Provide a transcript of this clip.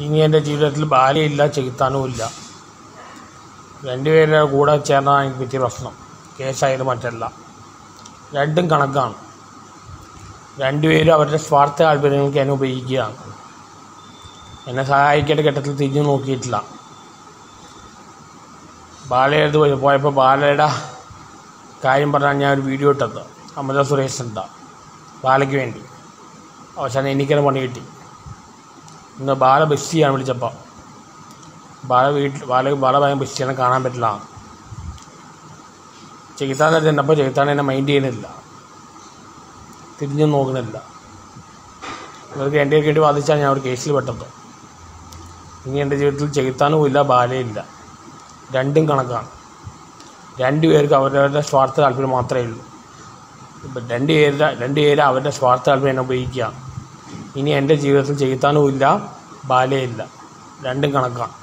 ഇനി എൻ്റെ ജീവിതത്തിൽ ബാലയില്ല ചെകുത്താനുമില്ല രണ്ടുപേരുടെ കൂടെ ചേർന്നാണ് എനിക്ക് പറ്റിയ പ്രശ്നം കേസായാലും മറ്റല്ല രണ്ടും കണക്കാണ് രണ്ടുപേരും അവരുടെ സ്വാർത്ഥ താല്പര്യങ്ങൾക്ക് എന്നെ ഉപയോഗിക്കുകയാണ് എന്നെ സഹായിക്കേണ്ട ഘട്ടത്തിൽ തിരിഞ്ഞു നോക്കിയിട്ടില്ല ബാലയുടെ അടുത്ത് പോയി പോയപ്പോൾ ബാലയുടെ കാര്യം പറഞ്ഞാൽ ഞാൻ ഒരു വീഡിയോ ഇട്ടത് അമൃത സുരേഷ് എന്താ ബാലയ്ക്ക് വേണ്ടി അവസാനം എനിക്കത് പണി കിട്ടി ഇന്ന് ബാല ബസ്സിയാണ് വിളിച്ചപ്പോൾ ബാല വീട്ടിൽ ബാല ബാല ഭയം ബസ്സിയാണ് കാണാൻ പറ്റില്ല ചെയ്താൻ ചെന്നപ്പോൾ ചെയ്താൻ എന്നെ മൈൻഡ് ചെയ്യുന്നില്ല തിരിഞ്ഞു നോക്കണില്ല ഇവർക്ക് എൻ്റെ വേണ്ടി വാദിച്ചാൽ ഞാൻ ഒരു കേസിൽ പെട്ടത് ഇനി എൻ്റെ ജീവിതത്തിൽ ചെയ്ത്താനും ഇല്ല ബാലയില്ല രണ്ടും കണക്കാണ് രണ്ടു പേർക്ക് അവരവരുടെ സ്വാർത്ഥ താല്പര്യം മാത്രമേ ഉള്ളൂ ഇപ്പം രണ്ട് പേരുടെ രണ്ട് പേര് അവരുടെ സ്വാർത്ഥ താല്പര്യം എന്നെ ഉപയോഗിക്കുക ഇനി എൻ്റെ ജീവിതത്തിൽ ചെയ്ത്താനും ഇല്ല ബാലയില്ല രണ്ടും കണക്കാണ്